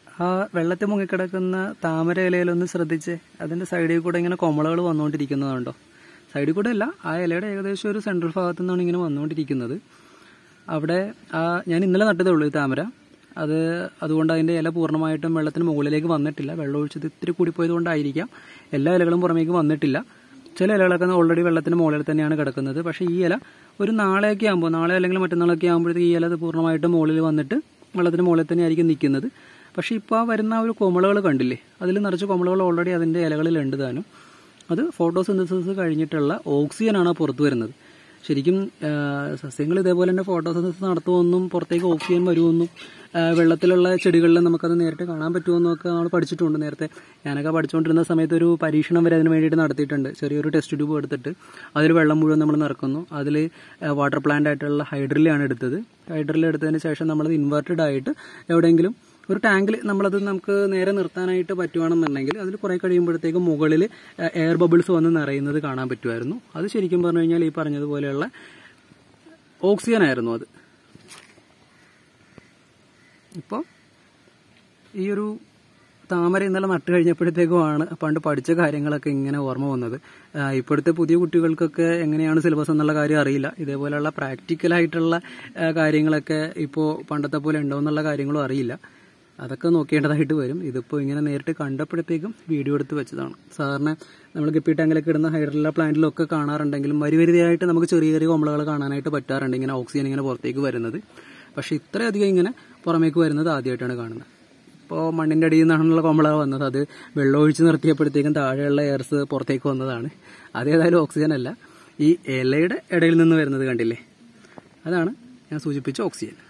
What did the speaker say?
ആ വെള്ളത്തിൽ മുങ്ങിക്കിടക്കുന്ന താമര ഇലയിലൊന്ന് ശ്രദ്ധിച്ച് അതിന്റെ സൈഡിൽ കൂടെ ഇങ്ങനെ കൊമളകൾ വന്നുകൊണ്ടിരിക്കുന്നതുണ്ടോ സൈഡിൽ കൂടെ അല്ല ആ ഇലയുടെ ഏകദേശം ഒരു സെൻട്രൽ ഭാഗത്തു നിന്നാണ് ഇങ്ങനെ വന്നുകൊണ്ടിരിക്കുന്നത് അവിടെ ആ ഞാൻ ഇന്നലെ നട്ടതേ ഉള്ളൂ ഈ താമര അത് അതുകൊണ്ട് അതിൻ്റെ ഇല പൂർണ്ണമായിട്ടും വെള്ളത്തിന് മുകളിലേക്ക് വന്നിട്ടില്ല വെള്ളം ഒഴിച്ചത് ഇത്തിരി കൂടിപ്പോയത് കൊണ്ടായിരിക്കാം എല്ലാ ഇലകളും പുറമേക്ക് വന്നിട്ടില്ല ചില ഇലകളൊക്കെ ഓൾറെഡി വെള്ളത്തിന് മുകളിൽ തന്നെയാണ് കിടക്കുന്നത് പക്ഷേ ഈ ഇല ഒരു നാളെയൊക്കെ ആകുമ്പോൾ നാളെ അല്ലെങ്കിൽ മറ്റന്നാളൊക്കെ ആകുമ്പോഴത്തേക്ക് ഈ ഇല അത് പൂർണ്ണമായിട്ടും മുകളിൽ വന്നിട്ട് വെള്ളത്തിന് മുകളിൽ തന്നെ ആയിരിക്കും നിൽക്കുന്നത് പക്ഷേ ഇപ്പോൾ ആ വരുന്ന ആ ഒരു കൊമളകൾ കണ്ടില്ലേ അതിൽ നിറച്ച് കൊമളകൾ ഓൾറെഡി അതിൻ്റെ ഇലകളിലുണ്ട് താനും അത് ഫോട്ടോസിന്തസിസ് കഴിഞ്ഞിട്ടുള്ള ഓക്സിജനാണ് പുറത്തു വരുന്നത് ശരിക്കും ആ, സസ്യങ്ങൾ ഇതേപോലെ തന്നെ ഫോട്ടോസിന്തസിസ് നടത്തുമെന്നും പുറത്തേക്ക് ഓക്സിജൻ വരുമെന്നും ആ, വെള്ളത്തിലുള്ള ചെടികളിൽ നമുക്കത് നേരിട്ട് കാണാൻ പറ്റുമെന്നും ഒക്കെ നമ്മൾ പഠിച്ചിട്ടുണ്ട് നേരത്തെ ഞാനൊക്കെ പഠിച്ചുകൊണ്ടിരുന്ന സമയത്ത് ഒരു പരീക്ഷണം വരെ അതിന് വേണ്ടിയിട്ട് നടത്തിയിട്ടുണ്ട് ചെറിയൊരു ടെസ്റ്റ് ട്യൂബ് എടുത്തിട്ട് അതിൽ വെള്ളം മുഴുവൻ നമ്മൾ നിറക്കുന്നു അതിൽ വാട്ടർ പ്ലാന്റ് ആയിട്ടുള്ള ഹൈഡ്രലിയാണ് എടുത്തത് ഹൈഡ്രലിൽ എടുത്തതിന് ശേഷം നമ്മളത് ഇൻവേർട്ടഡ് ആയിട്ട് എവിടെയെങ്കിലും ഒരു ടാങ്കിൽ നമ്മളത് നമുക്ക് നേരെ നിർത്താനായിട്ട് പറ്റുവാണെന്നുണ്ടെങ്കിൽ അതിൽ കുറെ കഴിയുമ്പോഴത്തേക്ക് മുകളിൽ എയർ ബബിൾസ് വന്ന് നിറയുന്നത് കാണാൻ പറ്റുമായിരുന്നു അത് ശരിക്കും പറഞ്ഞു കഴിഞ്ഞാൽ ഈ പറഞ്ഞതുപോലെയുള്ള ഓക്സിജൻ ആയിരുന്നു അത് ഇപ്പോൾ ഈ ഒരു താമര ഇന്നലെ നട്ട് കഴിഞ്ഞപ്പോഴത്തേക്കുമാണ് പണ്ട് പഠിച്ച കാര്യങ്ങളൊക്കെ ഇങ്ങനെ ഓർമ്മ വന്നത് ആ, ഇപ്പോഴത്തെ പുതിയ കുട്ടികൾക്കൊക്കെ എങ്ങനെയാണ് സിലബസ് എന്നുള്ള കാര്യം അറിയില്ല ഇതേപോലെയുള്ള പ്രാക്ടിക്കലായിട്ടുള്ള ആ, കാര്യങ്ങളൊക്കെ ഇപ്പോൾ പണ്ടത്തെ പോലെ ഉണ്ടോ എന്നുള്ള കാര്യങ്ങളും അറിയില്ല അതൊക്കെ നോക്കേണ്ടതായിട്ട് വരും ഇതിപ്പോൾ ഇങ്ങനെ നേരിട്ട് കണ്ടപ്പോഴത്തേക്കും വീഡിയോ എടുത്ത് വെച്ചതാണ് സാധാരണ നമ്മൾ ഗപ്പി ടാങ്കിലൊക്കെ ഇടുന്ന ഹൈഡ്രല്ല പ്ലാന്റിലൊക്കെ കാണാറുണ്ടെങ്കിലും വരിവരിയായിട്ട് നമുക്ക് ചെറിയ ചെറിയ കൊമ്പളകൾ കാണാനായിട്ട് പറ്റാറുണ്ട് ഇങ്ങനെ ഓക്സിജൻ ഇങ്ങനെ പുറത്തേക്ക് വരുന്നത് പക്ഷേ ഇത്രയധികം ഇങ്ങനെ പുറമേക്ക് വരുന്നത് ആദ്യമായിട്ടാണ് കാണുന്നത് ഇപ്പോൾ മണ്ണിൻ്റെ അടിയിൽ നിന്നാണുള്ള കൊമ്പള വന്നത് അത് വെള്ളം ഒഴിച്ച് നിർത്തിയപ്പോഴത്തേക്കും താഴെയുള്ള എയർസ് പുറത്തേക്ക് വന്നതാണ് അതേതായാലും ഓക്സിജൻ അല്ല ഈ ഇലയുടെ ഇടയിൽ നിന്ന് വരുന്നത് കണ്ടില്ലേ അതാണ് ഞാൻ സൂചിപ്പിച്ച ഓക്സിജൻ